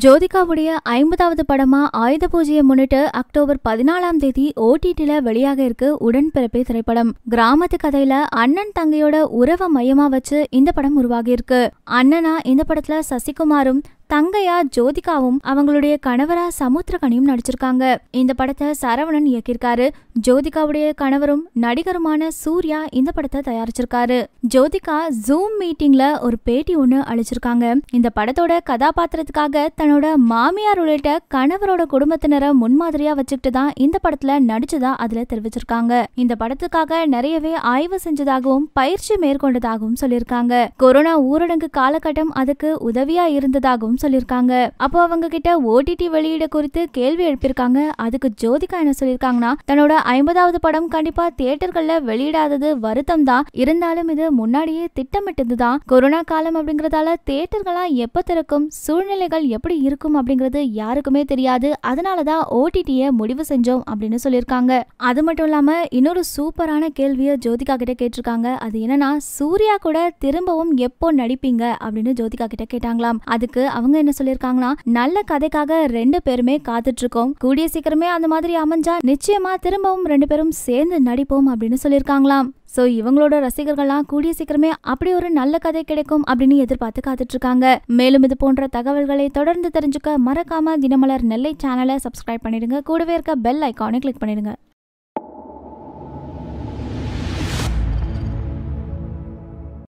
ஜோதிகாவுடைய ஐம்பதாவது படமா ஆயுத பூஜையை முன்னிட்டு அக்டோபர் பதினாலாம் தேதி ஓடிடில வெளியாக இருக்கு உடன்பிறப்பே திரைப்படம் கிராமத்து கதையில அண்ணன் தங்கையோட உறவை மையமா வச்சு இந்த படம் உருவாகி இருக்கு அண்ணனா இந்த படத்துல சசிகுமாரும் தங்கையா ஜோதிகாவும் அவங்களுடைய கணவரா சமுத்திரகனியும் நடிச்சிருக்காங்க இந்த படத்தை சரவணன் இயக்கியிருக்காரு ஜோதிகாவுடைய கணவரும் நடிகருமான சூர்யா இந்த படத்தை தயாரிச்சிருக்காரு ஜோதிகா ஜூம் மீட்டிங்ல ஒரு பேட்டி ஒண்ணு அளிச்சிருக்காங்க இந்த படத்தோட கதாபாத்திரத்துக்காக தன்னோட மாமியார் உள்ளிட்ட கணவரோட குடும்பத்தினரை முன்மாதிரியா வச்சுக்கிட்டு தான் இந்த படத்துல நடிச்சதா அதுல தெரிவிச்சிருக்காங்க இந்த படத்துக்காக நிறையவே ஆய்வு செஞ்சதாகவும் பயிற்சி மேற்கொண்டதாகவும் சொல்லியிருக்காங்க கொரோனா ஊரடங்கு காலகட்டம் அதுக்கு உதவியா இருந்ததாகவும் சொல்லியிருக்காங்க அப்போ அவங்க கிட்ட ஓடிடி வெளியீடு குறித்து கேள்வி எழுப்பியிருக்காங்க அதுக்கு ஜோதிகா என்ன சொல்லியிருக்காங்கன்னா தன்னோட ஐம்பதாவது படம் கண்டிப்பா தியேட்டர்கள்ல வெளியிடாதது வருத்தம் தான் இருந்தாலும் இது முன்னாடியே திட்டமிட்டது தான் கொரோனா காலம் அப்படிங்கறதால தியேட்டர்களா எப்ப திறக்கும் சூழ்நிலைகள் எப்படி இருக்கும் அப்படிங்கிறது யாருக்குமே தெரியாது அதனாலதான் ஓடிடிய முடிவு செஞ்சோம் அப்படின்னு சொல்லியிருக்காங்க அது மட்டும் இல்லாம இன்னொரு சூப்பரான கேள்வியை ஜோதிகா கிட்ட கேட்டிருக்காங்க அது என்னன்னா சூர்யா கூட திரும்பவும் எப்போ நடிப்பீங்க அப்படின்னு ஜோதிகா கிட்ட கேட்டாங்களாம் அதுக்கு அவங்க என்ன சொல்லியிருக்காங்கன்னா நல்ல கதைக்காக ரெண்டு பேருமே காத்துட்டு இருக்கோம் கூடிய சீக்கிரமே அந்த மாதிரி அமைஞ்சா நிச்சயமா திரும்பவும் ரெண்டு பேரும் சேர்ந்து நடிப்போம் அப்படின்னு சொல்லியிருக்காங்களாம் சோ இவங்களோட ரசிகர்கள்லாம் கூடிய சீக்கிரமே அப்படி ஒரு நல்ல கதை கிடைக்கும் அப்படின்னு எதிர்பார்த்து காத்துட்டு இருக்காங்க மேலும் இது போன்ற தகவல்களை தொடர்ந்து தெரிஞ்சுக்க மறக்காம தினமலர் நெல்லை சேனலை சப்ஸ்கிரைப் பண்ணிடுங்க கூடவே இருக்க பெல் ஐக்கானை கிளிக் பண்ணிடுங்க